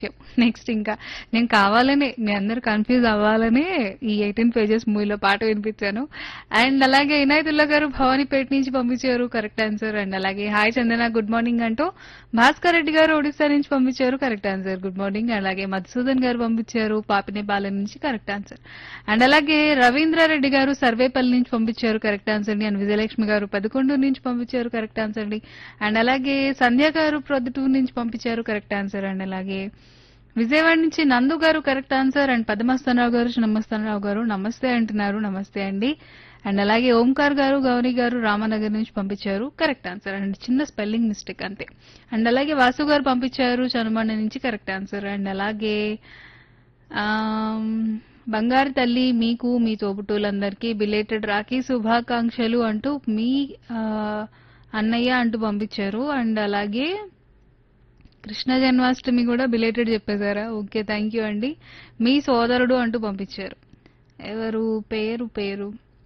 next ఇంకా నేను కావాలనే మీ అందరు కన్ఫ్యూజ్ అవ్వాలనే ఈ ఎయిటీన్ పేజెస్ మూవీలో పాట వినిపించాను అండ్ అలాగే ఇనాయతుల్లా గారు భవానీపేట నుంచి పంపించారు కరెక్ట్ ఆన్సర్ అండ్ అలాగే హాయ్ చందన గుడ్ మార్నింగ్ అంటూ భాస్కర్ రెడ్డి గారు ఒడిశా నుంచి పంపించారు కరెక్ట్ ఆన్సర్ గుడ్ మార్నింగ్ అలాగే మధుసూదన్ గారు పంపించారు పాపినేపాలెం నుంచి కరెక్ట్ ఆన్సర్ అండ్ అలాగే రవీంద్రారెడ్డి గారు సర్వేపల్లి నుంచి పంపించారు కరెక్ట్ ఆన్సర్ అండి అండ్ విజయలక్ష్మి గారు పదకొండు నుంచి పంపించారు కరెక్ట్ ఆన్సర్ అండి అండ్ అలాగే సంధ్య గారు ప్రొద్దుటూరు నుంచి పంపించారు కరెక్ట్ ఆన్సర్ అండ్ అలాగే విజయవాడ నుంచి నందు గారు కరెక్ట్ ఆన్సర్ అండ్ పద్మస్తనరావు గారు చిన్నమస్తనరావు గారు నమస్తే అంటున్నారు నమస్తే అండి అండ్ అలాగే ఓంకార్ గారు గౌరీ గారు రామనగర్ నుంచి పంపించారు కరెక్ట్ ఆన్సర్ అండ్ చిన్న స్పెల్లింగ్ మిస్టేక్ అంతే అండ్ అలాగే వాసు గారు పంపించారు చనుమండ నుంచి కరెక్ట్ ఆన్సర్ అండ్ అలాగే ఆమ్, బంగారు తల్లి మీకు మీ తోబుట్టువులందరికీ బిలేటెడ్ రాఖీ శుభాకాంక్షలు అంటూ మీ ఆ, అన్నయ్య అంటూ పంపించారు అండ్ అలాగే కృష్ణ జన్మాష్టమి కూడా బిలేటెడ్ చెప్పేశారా ఓకే థ్యాంక్ యూ అండి మీ సోదరుడు అంటూ పంపించారు ఎవరు పేరు పేరు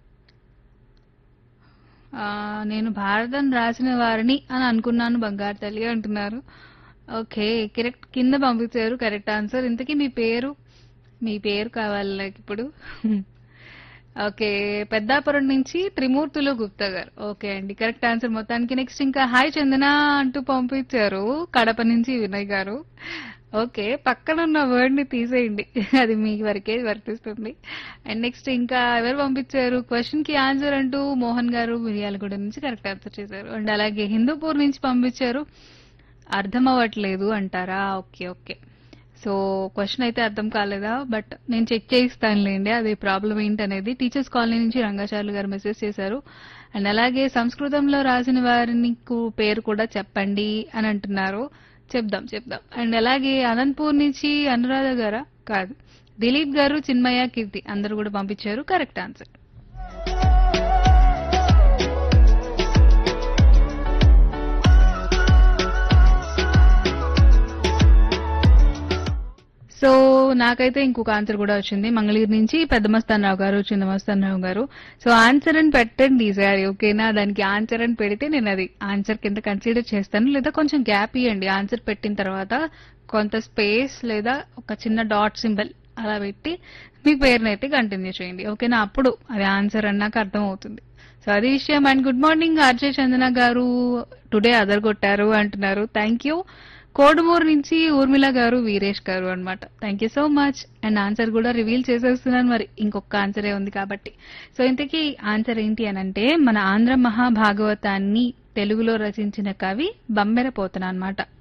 ఆ, నేను భారతం రాసిన వారిని అని అనుకున్నాను బంగారు తల్లి అంటున్నారు ఓకే కరెక్ట్ కింద పంపించారు కరెక్ట్ ఆన్సర్ ఇంతకీ మీ పేరు మీ పేరు కావాలి నాకు ఇప్పుడు ఓకే పెద్దాపురం నుంచి త్రిమూర్తులు గుప్తా గారు ఓకే అండి కరెక్ట్ ఆన్సర్ మొత్తానికి నెక్స్ట్ ఇంకా హాయ్ చందన అంటూ పంపించారు కడప నుంచి వినయ్ గారు ఓకే పక్కన ఉన్న వర్డ్ ని తీసేయండి అది మీ వరకే వర్తిస్తుంది అండ్ నెక్స్ట్ ఇంకా ఎవరు పంపించారు క్వశ్చన్ కి ఆన్సర్ అంటూ మోహన్ గారు మిర్యాలగూడ నుంచి కరెక్ట్ ఆన్సర్ చేశారు అండ్ అలాగే హిందూపూర్ నుంచి పంపించారు అర్థం అవ్వట్లేదు అంటారా ఓకే ఓకే సో క్వశ్చన్ అయితే అర్థం కాలేదా బట్ నేను చెక్ చేయిస్తానులేండి అది ప్రాబ్లం ఏంటనేది టీచర్స్ కాలనీ నుంచి రంగాచార్యులు గారు మెసేజ్ చేశారు అండ్ అలాగే సంస్కృతంలో రాసిన వారిని కు- పేరు కూడా చెప్పండి అని అంటున్నారు చెప్దాం చెప్దాం అండ్ అలాగే అనంతపూర్ నుంచి అనురాధ గారా కాదు దిలీప్ గారు చిన్మయ కీర్తి అందరూ కూడా పంపించారు కరెక్ట్ ఆన్సర్ సో నాకైతే ఇంకొక ఆన్సర్ కూడా వచ్చింది మంగళగిరి నుంచి పెద్దమస్తానరావు గారు చిన్నమస్తానరావు గారు సో ఆన్సర్ అని పెట్టండి ఈసారి ఓకేనా దానికి ఆన్సర్ అని పెడితే నేను అది ఆన్సర్ కింద కన్సిడర్ చేస్తాను లేదా కొంచెం గ్యాప్ ఇవ్వండి ఆన్సర్ పెట్టిన తర్వాత కొంత స్పేస్ లేదా ఒక చిన్న డాట్ సింబల్ అలా పెట్టి మీ పేరుని అయితే కంటిన్యూ చేయండి ఓకేనా అప్పుడు అది ఆన్సర్ అన్నాక అర్థం అవుతుంది సో అది విషయం and good morning RJ Chandana గారు టుడే అదర్ కొట్టారు అంటున్నారు థ్యాంక్ యూ కోడుమూరు నుంచి ఊర్మిళ గారు వీరేష్ గారు అన్నమాట thank you so much and answer కూడా రివీల్ చేసేస్తున్నాను మరి ఇంకొక ఆన్సరే ఉంది కాబట్టి సో ఇంతకీ ఆన్సర్ ఏంటి అని అంటే మన ఆంధ్ర మహాభాగవతాన్ని తెలుగులో రచించిన కవి బమ్మెర పోతన అన్నమాట